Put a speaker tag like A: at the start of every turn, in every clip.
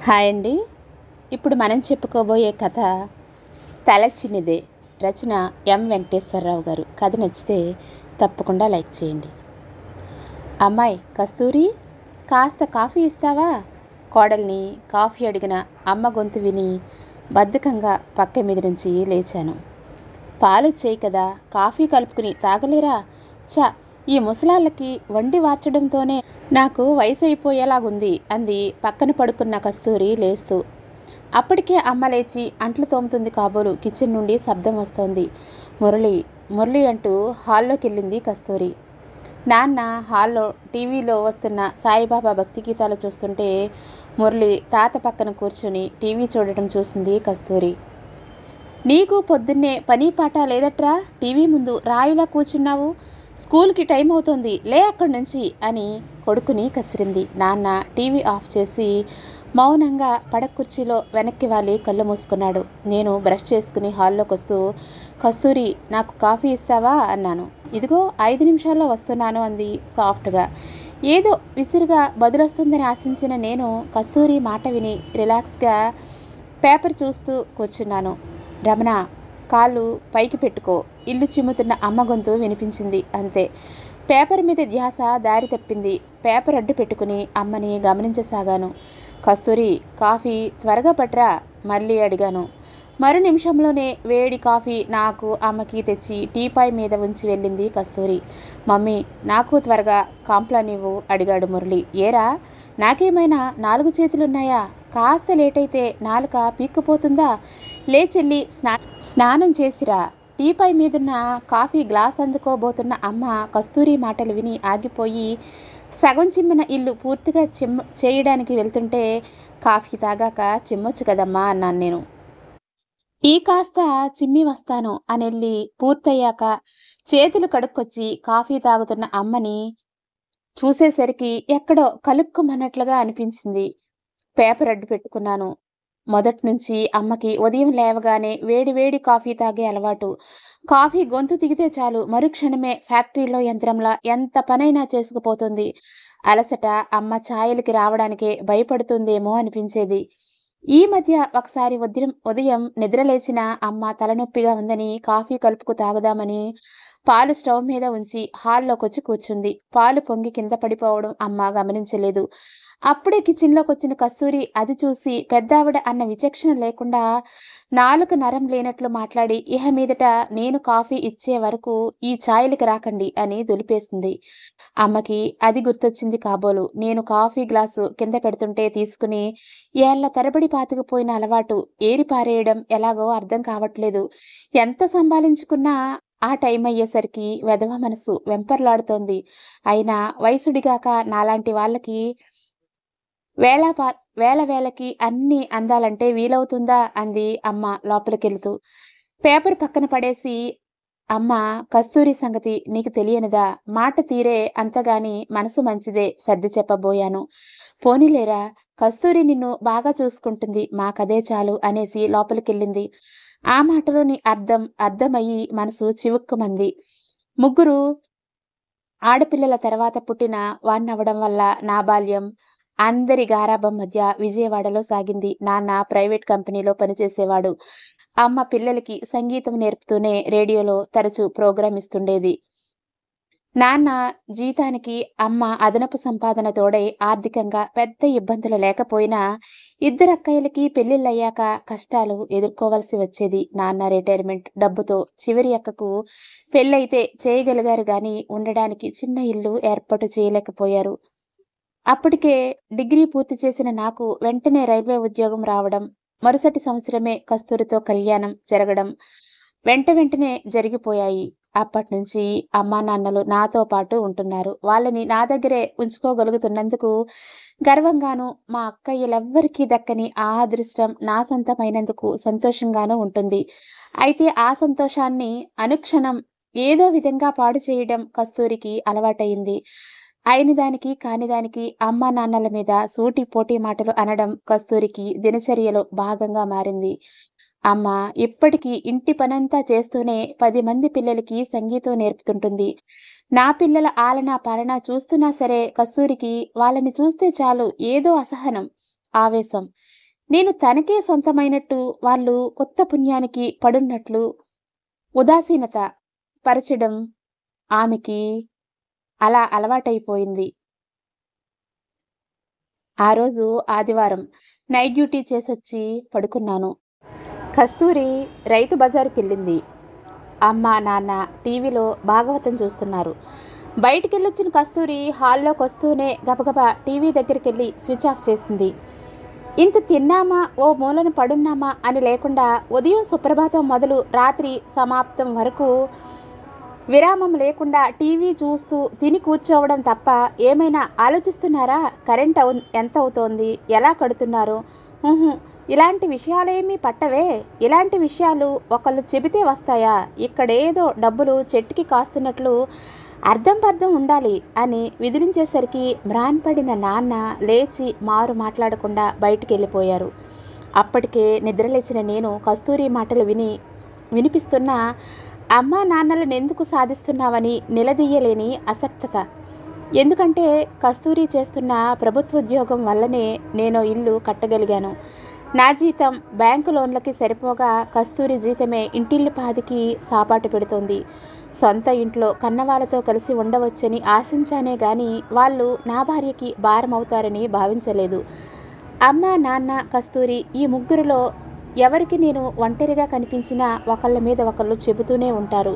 A: hi అండి ఇప్పుడు మనం చెప్పుకోబోయే కథ తల చిన్నిదే రచన ఎం వెంకటేశ్వరరావు గారు కథ నచ్చితే తప్పకుండా లైక్ చేయండి అమ్మాయి కస్తూరి కాస్త కాఫీ ఇస్తావా కోడల్ని కాఫీ అడిగిన అమ్మ గొంతు విని బద్ధకంగా పక్క మీద నుంచి లేచాను పాలు చేయి కదా కాఫీ కలుపుకుని తాగలేరా చా ఈ ముసలాళ్ళకి వండి వార్చడంతోనే నాకు వయసు అయిపోయేలాగుంది అంది పక్కన పడుకున్న కస్తూరి లేస్తూ అప్పటికే అమ్మ లేచి అంట్లు తోముతుంది కాబోలు కిచెన్ నుండి శబ్దం వస్తోంది మురళి మురళి అంటూ హాల్లోకి వెళ్ళింది కస్తూరి నాన్న హాల్లో టీవీలో వస్తున్న సాయిబాబా భక్తి గీతాలు చూస్తుంటే మురళి తాత పక్కన కూర్చుని టీవీ చూడటం చూసింది కస్తూరి నీకు పొద్దున్నే పని పాట లేదట్రా టీవీ ముందు రాయిలా కూర్చున్నావు స్కూల్కి టైం అవుతుంది లే అక్కడి నుంచి అని కొడుకుని కసిరింది నాన్న టీవీ ఆఫ్ చేసి మౌనంగా పడక కుర్చీలో వెనక్కి వాలి కళ్ళు మూసుకున్నాడు నేను బ్రష్ చేసుకుని హాల్లోకి వస్తూ కస్తూరి నాకు కాఫీ ఇస్తావా అన్నాను ఇదిగో ఐదు నిమిషాల్లో వస్తున్నాను అంది సాఫ్ట్గా ఏదో విసురుగా బదులొస్తుందని ఆశించిన నేను కస్తూరి మాట విని రిలాక్స్గా పేపర్ చూస్తూ కూర్చున్నాను రమణ కాళ్ళు పైకి పెట్టుకో ఇల్లు చిమ్ముతున్న అమ్మ గొంతు వినిపించింది అంతే పేపర్ మీద ధ్యాస దారి తప్పింది పేపర్ అడ్డు పెట్టుకుని అమ్మని గమనించసాగాను కస్తూరి కాఫీ త్వరగా పట్రా మళ్ళీ అడిగాను మరు నిమిషంలోనే వేడి కాఫీ నాకు అమ్మకి తెచ్చి టీపాయ్ మీద ఉంచి వెళ్ళింది కస్తూరి మమ్మీ నాకు త్వరగా కాంప్లాన్ ఇవ్వు అడిగాడు మురళి ఏరా నాకేమైనా నాలుగు చేతులున్నాయా కాస్త లేట్ అయితే నాలుక పీక్కుపోతుందా లే చెల్లి స్నా స్నానం చేసిరా టీపై మీదున్న కాఫీ గ్లాస్ అందుకోబోతున్న అమ్మ కస్తూరి మాటలు విని ఆగిపోయి సగం చిమ్మిన ఇల్లు పూర్తిగా చిమ్మ చేయడానికి వెళ్తుంటే కాఫీ తాగాక చిమ్మొచ్చు కదమ్మా అన్నాను నేను టీ కాస్త చిమ్మి వస్తాను అని వెళ్ళి పూర్తయ్యాక చేతులు కడుక్కొచ్చి కాఫీ తాగుతున్న అమ్మని చూసేసరికి ఎక్కడో కలుక్కుమన్నట్లుగా అనిపించింది పేపర్ అడ్డు పెట్టుకున్నాను మొదటి నుంచి అమ్మకి ఉదయం లేవగానే వేడి వేడి కాఫీ తాగే అలవాటు కాఫీ గొంతు దిగితే చాలు మరుక్షణమే ఫ్యాక్టరీలో యంత్రంలా ఎంత పనైనా చేసుకుపోతుంది అలసట అమ్మ ఛాయలకి రావడానికే భయపడుతుందేమో అనిపించేది ఈ మధ్య ఒకసారి ఉదయం ఉదయం నిద్రలేచిన అమ్మ తలనొప్పిగా ఉందని కాఫీ కలుపుకు తాగుదామని పాలు స్టవ్ మీద ఉంచి హాల్లోకి వచ్చి కూర్చుంది పాలు పొంగి కింద పడిపోవడం అమ్మ గమనించలేదు అప్పుడే కిచెన్లోకి వచ్చిన కస్తూరి అది చూసి పెద్దావిడ అన్న విచక్షణ లేకుండా నాలుగు నరం లేనట్లు మాట్లాడి ఇహ మీదట నేను కాఫీ ఇచ్చే వరకు ఈ ఛాయలకి రాకండి అని దులిపేసింది అమ్మకి అది గుర్తొచ్చింది కాబోలు నేను కాఫీ గ్లాసు కింద పెడుతుంటే తీసుకుని ఏళ్ల తరబడి పాతుకుపోయిన అలవాటు ఏరి పారేయడం ఎలాగో అర్థం కావట్లేదు ఎంత సంభాలించుకున్నా ఆ టైం అయ్యేసరికి వెధవ మనసు వెంపర్లాడుతోంది అయినా వయసుడిగాక నాలాంటి వాళ్ళకి వేళ పా వేల వేలకి అన్ని అందాలంటే వీలవుతుందా అంది అమ్మ లోపలికెళ్తూ పేపర్ పక్కన పడేసి అమ్మ కస్తూరి సంగతి నీకు తెలియనిదా మాట తీరే అంతగాని మనసు మంచిదే సర్ది చెప్పబోయాను పోనీలేరా కస్తూరి నిన్ను బాగా చూసుకుంటుంది మాకదే చాలు అనేసి లోపలికెళ్ళింది ఆ మాటలోని అర్థం అర్థమయ్యి మనసు చివుక్కుమంది ముగ్గురు ఆడపిల్లల తర్వాత పుట్టిన వాణ్ణవడం వల్ల నా బాల్యం అందరి గారాబం మధ్య విజయవాడలో సాగింది నాన్న ప్రైవేట్ కంపెనీలో పనిచేసేవాడు అమ్మ పిల్లలకి సంగీతం నేర్పుతూనే రేడియోలో తరచూ ప్రోగ్రాం ఇస్తుండేది నాన్న జీతానికి అమ్మ అదనపు సంపాదన తోడై ఆర్థికంగా పెద్ద ఇబ్బందులు లేకపోయినా ఇద్దరు అక్కయ్యలకి పెళ్లిళ్ళయ్యాక కష్టాలు ఎదుర్కోవాల్సి వచ్చేది నాన్న రిటైర్మెంట్ డబ్బుతో చివరి అక్కకు పెళ్ళైతే చేయగలిగారు గాని ఉండడానికి చిన్న ఇల్లు ఏర్పాటు చేయలేకపోయారు అప్పటికే డిగ్రీ పూర్తి చేసిన నాకు వెంటనే రైల్వే ఉద్యోగం రావడం మరుసటి సంవత్సరమే కస్తూరితో కళ్యాణం జరగడం వెంట వెంటనే జరిగిపోయాయి అప్పటి నుంచి అమ్మా నాన్నలు నాతో పాటు ఉంటున్నారు వాళ్ళని నా దగ్గరే ఉంచుకోగలుగుతున్నందుకు గర్వంగాను మా అక్కయ్యలెవ్వరికీ దక్కని ఆ అదృష్టం నా సొంతమైనందుకు సంతోషంగానూ ఉంటుంది అయితే ఆ సంతోషాన్ని అనుక్షణం ఏదో విధంగా పాడు చేయడం కస్తూరికి అలవాటయింది అయిన దానికి కాని దానికి అమ్మా నాన్నల మీద సూటి పోటీ మాటలు అనడం కస్తూరికి దినచర్యలో భాగంగా మారింది అమ్మ ఇప్పటికీ ఇంటి పనంతా చేస్తూనే పది మంది పిల్లలకి సంగీతం నేర్పుతుంటుంది నా పిల్లల ఆలనా పాలన చూస్తున్నా సరే కస్తూరికి వాళ్ళని చూస్తే చాలు ఏదో అసహనం ఆవేశం నేను తనకే సొంతమైనట్టు వాళ్ళు కొత్త పుణ్యానికి పడున్నట్లు ఉదాసీనత పరచడం ఆమెకి అలా అలవాటైపోయింది ఆ రోజు ఆదివారం నైట్ డ్యూటీ చేసొచ్చి పడుకున్నాను కస్తూరి రైతు బజార్కి వెళ్ళింది అమ్మ నాన్న టీవీలో భాగవతం చూస్తున్నారు బయటికి వెళ్ళొచ్చిన కస్తూరి హాల్లోకి వస్తూనే గబగబా టీవీ దగ్గరికి వెళ్ళి స్విచ్ ఆఫ్ చేసింది ఇంత తిన్నామా ఓ మూలను పడున్నామా అని లేకుండా ఉదయం సుప్రభాతం మొదలు రాత్రి సమాప్తం వరకు విరామం లేకుండా టీవీ చూస్తూ తిని కూర్చోవడం తప్ప ఏమైనా ఆలోచిస్తున్నారా కరెంట్ అవు ఎంత అవుతోంది ఎలా కడుతున్నారు ఉహుం, ఇలాంటి విషయాలేమీ పట్టవే ఇలాంటి విషయాలు ఒకళ్ళు చెబితే వస్తాయా ఇక్కడేదో డబ్బులు చెట్టుకి కాస్తున్నట్లు అర్థం పర్థం ఉండాలి అని విదిలించేసరికి మ్రాన్పడిన నాన్న లేచి మారు మాట్లాడకుండా బయటికి వెళ్ళిపోయారు అప్పటికే నిద్రలేచిన నేను కస్తూరి మాటలు విని వినిపిస్తున్న అమ్మా నాన్నలను ఎందుకు సాధిస్తున్నావని నిలదీయలేని అసక్తత ఎందుకంటే కస్తూరి చేస్తున్న ప్రభుత్వ ఉద్యోగం వల్లనే నేను ఇల్లు కట్టగలిగాను నా జీతం బ్యాంకు లోన్లకి సరిపోగా కస్తూరి జీతమే ఇంటిల్లి పాదికి సాపాటు పెడుతోంది సొంత ఇంట్లో కన్నవాళ్ళతో కలిసి ఉండవచ్చని ఆశించానే గాని వాళ్ళు నా భార్యకి భారం అవుతారని భావించలేదు అమ్మ నాన్న కస్తూరి ఈ ముగ్గురిలో ఎవరికి నేను ఒంటరిగా కనిపించినా ఒకళ్ళ మీద ఒకళ్ళు చెబుతూనే ఉంటారు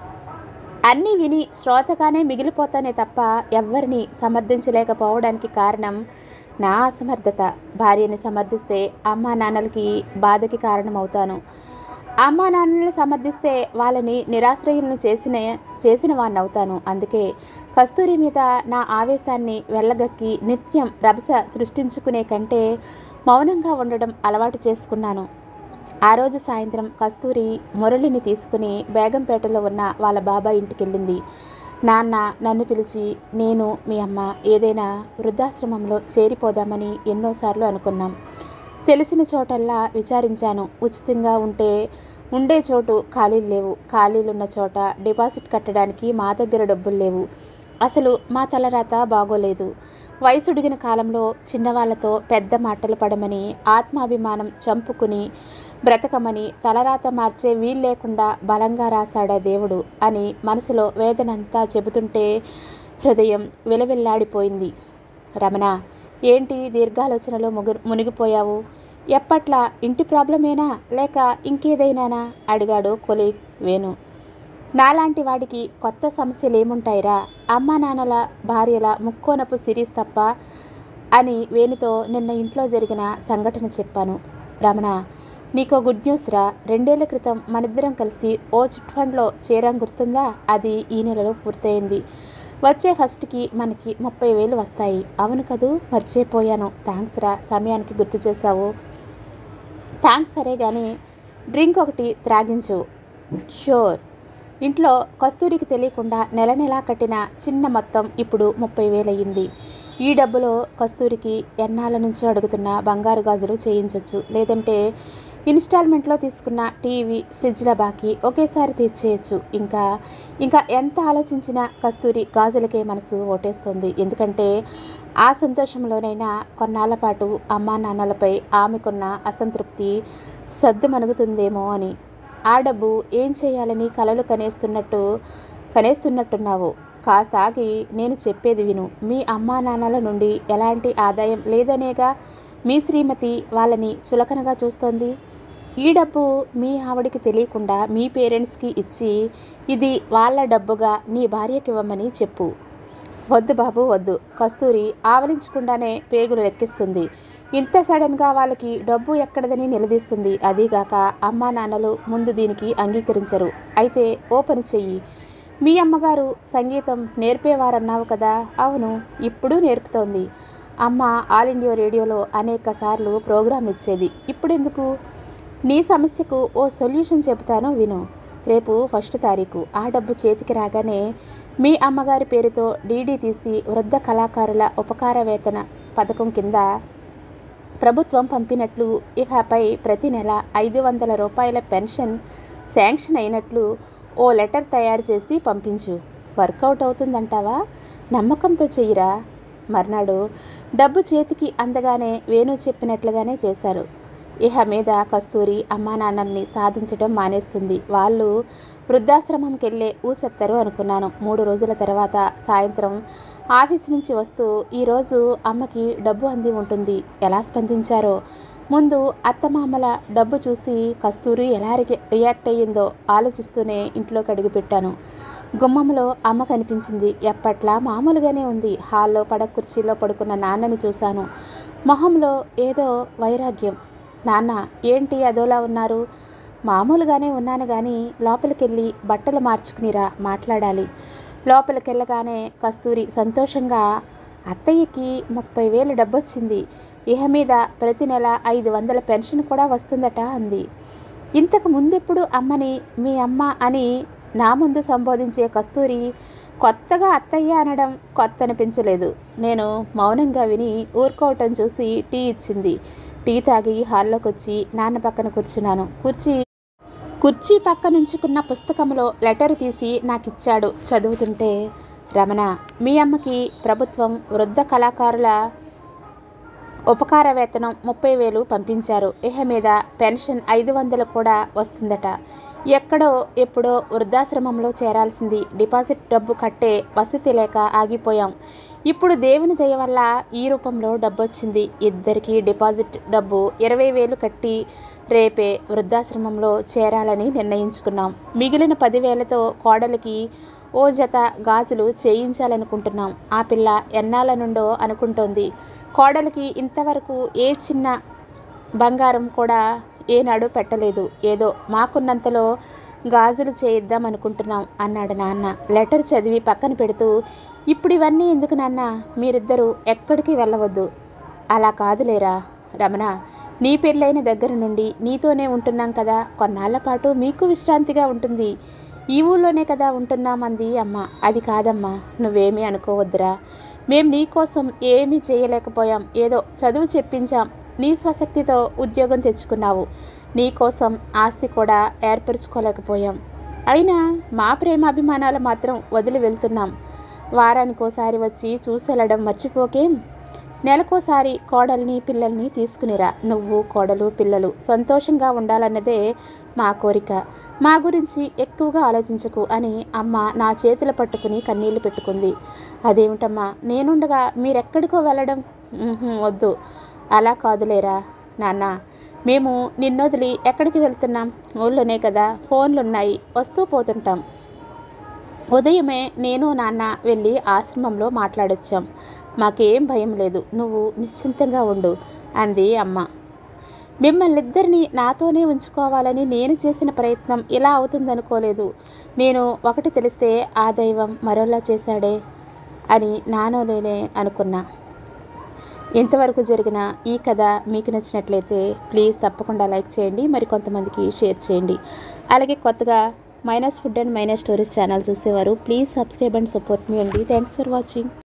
A: అన్నీ విని శ్రోతగానే మిగిలిపోతానే తప్ప ఎవ్వరిని సమర్థించలేకపోవడానికి కారణం నా అసమర్థత భార్యని సమర్థిస్తే అమ్మా నాన్నలకి బాధకి కారణమవుతాను అమ్మా నాన్నల్ని సమర్థిస్తే వాళ్ళని నిరాశ్రయులను చేసిన చేసిన వాడిని అవుతాను అందుకే కస్తూరి మీద నా ఆవేశాన్ని వెళ్ళగక్కి నిత్యం రభస సృష్టించుకునే కంటే మౌనంగా ఉండడం అలవాటు చేసుకున్నాను ఆ రోజు సాయంత్రం కస్తూరి మురళిని తీసుకుని బేగంపేటలో ఉన్న వాళ్ళ బాబాయ్ ఇంటికి వెళ్ళింది నాన్న నన్ను పిలిచి నేను మీ అమ్మ ఏదైనా వృద్ధాశ్రమంలో చేరిపోదామని ఎన్నోసార్లు అనుకున్నాం తెలిసిన చోటల్లా విచారించాను ఉచితంగా ఉంటే ఉండే చోటు ఖాళీలు లేవు ఖాళీలున్న చోట డిపాజిట్ కట్టడానికి మా దగ్గర డబ్బులు లేవు అసలు మా తలరాత బాగోలేదు వయసుడిగిన కాలంలో చిన్నవాళ్లతో పెద్ద మాటలు పడమని ఆత్మాభిమానం చంపుకుని బ్రతకమని తలరాత మార్చే వీలు లేకుండా బలంగా రాశాడా దేవుడు అని మనసులో వేదనంతా చెబుతుంటే హృదయం విలవిల్లాడిపోయింది రమణ ఏంటి దీర్ఘాలోచనలో ముగు మునిగిపోయావు ఎప్పట్లా ఇంటి ప్రాబ్లమేనా లేక ఇంకేదైనానా అడిగాడు కొలీగ్ వేణు నాలాంటి వాడికి కొత్త సమస్యలు ఏముంటాయిరా అమ్మా నాన్నల భార్యల ముక్కోనపు సిరీస్ తప్ప అని వేణుతో నిన్న ఇంట్లో జరిగిన సంఘటన చెప్పాను రమణ నీకో గుడ్ న్యూస్ రా రెండేళ్ల క్రితం మనిద్దరం కలిసి ఓ చిట్ ఫండ్లో చేరాం గుర్తుందా అది ఈ నెలలో పూర్తయింది వచ్చే ఫస్ట్కి మనకి ముప్పై వేలు వస్తాయి అవును కదూ మర్చిపోయాను థ్యాంక్స్ రా సమయానికి గుర్తు చేశావు థ్యాంక్స్ సరే కానీ డ్రింక్ ఒకటి త్రాగించు షూర్ ఇంట్లో కస్తూరికి తెలియకుండా నెల నెలా కట్టిన చిన్న మొత్తం ఇప్పుడు ముప్పై వేలయ్యింది ఈ డబ్బులో కస్తూరికి ఎన్నాళ్ళ నుంచో అడుగుతున్న బంగారు గాజులు చేయించవచ్చు లేదంటే ఇన్స్టాల్మెంట్లో తీసుకున్న టీవీ ఫ్రిడ్జ్ల బాకీ ఒకేసారి తీర్చేయచ్చు ఇంకా ఇంకా ఎంత ఆలోచించినా కస్తూరి గాజులకే మనసు ఓటేస్తుంది ఎందుకంటే ఆ సంతోషంలోనైనా కొన్నాళ్ల పాటు అమ్మా నాన్నలపై ఆమెకున్న అసంతృప్తి సద్దు మనుగుతుందేమో అని ఆ డబ్బు ఏం చేయాలని కలలు కనేస్తున్నట్టు కనేస్తున్నట్టున్నావు కాస్త ఆగి నేను చెప్పేది విను మీ అమ్మా నాన్నల నుండి ఎలాంటి ఆదాయం లేదనేగా మీ శ్రీమతి వాళ్ళని చులకనగా చూస్తోంది ఈ డబ్బు మీ ఆవిడికి తెలియకుండా మీ పేరెంట్స్కి ఇచ్చి ఇది వాళ్ళ డబ్బుగా నీ భార్యకి ఇవ్వమని చెప్పు వద్దు బాబు వద్దు కస్తూరి ఆవలించకుండానే పేగులు లెక్కిస్తుంది ఇంత సడన్గా వాళ్ళకి డబ్బు ఎక్కడదని నిలదీస్తుంది అదీగాక అమ్మా నాన్నలు ముందు దీనికి అంగీకరించరు అయితే ఓ పని చెయ్యి మీ అమ్మగారు సంగీతం నేర్పేవారన్నావు కదా అవును ఇప్పుడు నేర్పుతోంది అమ్మ ఆల్ ఇండియా రేడియోలో అనేక సార్లు ప్రోగ్రాం ఇచ్చేది ఇప్పుడెందుకు నీ సమస్యకు ఓ సొల్యూషన్ చెబుతాను విను రేపు ఫస్ట్ తారీఖు ఆ డబ్బు చేతికి రాగానే మీ అమ్మగారి పేరుతో డీడీ తీసి వృద్ధ కళాకారుల ఉపకార వేతన పథకం కింద ప్రభుత్వం పంపినట్లు ఇకపై ప్రతి నెల ఐదు వందల రూపాయల పెన్షన్ శాంక్షన్ అయినట్లు ఓ లెటర్ తయారు చేసి పంపించు వర్కౌట్ అవుతుందంటావా నమ్మకంతో చెయ్యిరా మర్నాడు డబ్బు చేతికి అందగానే వేణు చెప్పినట్లుగానే చేశారు ఇహ మీద కస్తూరి అమ్మా నాన్నల్ని సాధించడం మానేస్తుంది వాళ్ళు వృద్ధాశ్రమంకి వెళ్ళే ఊసెత్తరు అనుకున్నాను మూడు రోజుల తర్వాత సాయంత్రం ఆఫీస్ నుంచి వస్తూ ఈరోజు అమ్మకి డబ్బు అంది ఉంటుంది ఎలా స్పందించారో ముందు అత్తమామల డబ్బు చూసి కస్తూరి ఎలా రి- రియాక్ట్ అయ్యిందో ఆలోచిస్తూనే ఇంట్లోకి అడుగుపెట్టాను గుమ్మంలో అమ్మ కనిపించింది ఎప్పట్లా మామూలుగానే ఉంది హాల్లో పడక కుర్చీలో పడుకున్న నాన్నని చూశాను మొహంలో ఏదో వైరాగ్యం నాన్న ఏంటి అదోలా ఉన్నారు మామూలుగానే ఉన్నాను కానీ లోపలికెళ్ళి బట్టలు మార్చుకునిరా మాట్లాడాలి లోపలికెళ్ళగానే కస్తూరి సంతోషంగా అత్తయ్యకి ముప్పై వేలు డబ్బొచ్చింది ఇహ మీద ప్రతి నెల ఐదు వందల పెన్షన్ కూడా వస్తుందట అంది ఇంతకు ముందెప్పుడు అమ్మని మీ అమ్మ అని నా ముందు సంబోధించే కస్తూరి కొత్తగా అత్తయ్య అనడం కొత్త అనిపించలేదు నేను మౌనంగా విని ఊరుకోవటం చూసి టీ ఇచ్చింది టీ తాగి హాల్లోకి వచ్చి నాన్న పక్కన కూర్చున్నాను కుర్చీ కుర్చీ పక్కనుంచుకున్న పుస్తకంలో లెటర్ తీసి నాకు ఇచ్చాడు చదువుతుంటే రమణ మీ అమ్మకి ప్రభుత్వం వృద్ధ కళాకారుల ఉపకార వేతనం ముప్పై వేలు పంపించారు ఇహ మీద పెన్షన్ ఐదు వందలు కూడా వస్తుందట ఎక్కడో ఎప్పుడో వృద్ధాశ్రమంలో చేరాల్సింది డిపాజిట్ డబ్బు కట్టే వసతి లేక ఆగిపోయాం ఇప్పుడు దేవుని దయ వల్ల ఈ రూపంలో డబ్బు వచ్చింది ఇద్దరికి డిపాజిట్ డబ్బు ఇరవై వేలు కట్టి రేపే వృద్ధాశ్రమంలో చేరాలని నిర్ణయించుకున్నాం మిగిలిన పదివేలతో కోడలికి ఓ జత గాజులు చేయించాలనుకుంటున్నాం ఆ పిల్ల ఎన్నాళ్ళ నుండో అనుకుంటోంది కోడలికి ఇంతవరకు ఏ చిన్న బంగారం కూడా ఏనాడు పెట్టలేదు ఏదో మాకున్నంతలో గాజులు చేయిద్దాం అనుకుంటున్నాం అన్నాడు నాన్న లెటర్ చదివి పక్కన పెడుతూ ఇప్పుడు ఇవన్నీ ఎందుకు నాన్న మీరిద్దరూ ఎక్కడికి వెళ్ళవద్దు అలా కాదులేరా రమణ నీ పెళ్ళైన దగ్గర నుండి నీతోనే ఉంటున్నాం కదా కొన్నాళ్ల పాటు మీకు విశ్రాంతిగా ఉంటుంది ఈ ఊళ్ళోనే కదా ఉంటున్నామంది అమ్మ అది కాదమ్మా నువ్వేమీ అనుకోవద్దురా మేం నీకోసం ఏమీ చేయలేకపోయాం ఏదో చదువు చెప్పించాం నీ స్వశక్తితో ఉద్యోగం తెచ్చుకున్నావు నీకోసం ఆస్తి కూడా ఏర్పరచుకోలేకపోయాం అయినా మా ప్రేమాభిమానాలు మాత్రం వదిలి వెళ్తున్నాం వారానికోసారి వచ్చి చూసెళ్ళడం మర్చిపోకేం నెలకోసారి కోడల్ని పిల్లల్ని తీసుకునిరా నువ్వు కోడలు పిల్లలు సంతోషంగా ఉండాలన్నదే మా కోరిక మా గురించి ఎక్కువగా ఆలోచించకు అని అమ్మ నా చేతులు పట్టుకుని కన్నీళ్లు పెట్టుకుంది అదేమిటమ్మా నేనుండగా మీరెక్కడికో వెళ్ళడం ఉహుం, వద్దు అలా కాదులేరా నాన్న మేము నిన్నొదిలి ఎక్కడికి వెళ్తున్నాం ఊళ్ళోనే కదా ఫోన్లున్నాయి వస్తూ పోతుంటాం ఉదయమే నేను నాన్న వెళ్ళి ఆశ్రమంలో మాట్లాడొచ్చాం మాకేం భయం లేదు నువ్వు నిశ్చింతంగా ఉండు అంది అమ్మ మిమ్మల్ని ఇద్దరిని నాతోనే ఉంచుకోవాలని నేను చేసిన ప్రయత్నం ఇలా అవుతుందనుకోలేదు నేను ఒకటి తెలిస్తే ఆ దైవం మరోలా చేశాడే అని నానోలేనే అనుకున్నా ఇంతవరకు జరిగిన ఈ కథ మీకు నచ్చినట్లయితే ప్లీజ్ తప్పకుండా లైక్ చేయండి మరి కొంతమందికి షేర్ చేయండి అలాగే కొత్తగా minus food and minus stories channel చూసేవారు ప్లీజ్ సబ్స్క్రైబ్ అండ్ సపోర్ట్ మీ అండి థ్యాంక్స్ ఫర్ వాచింగ్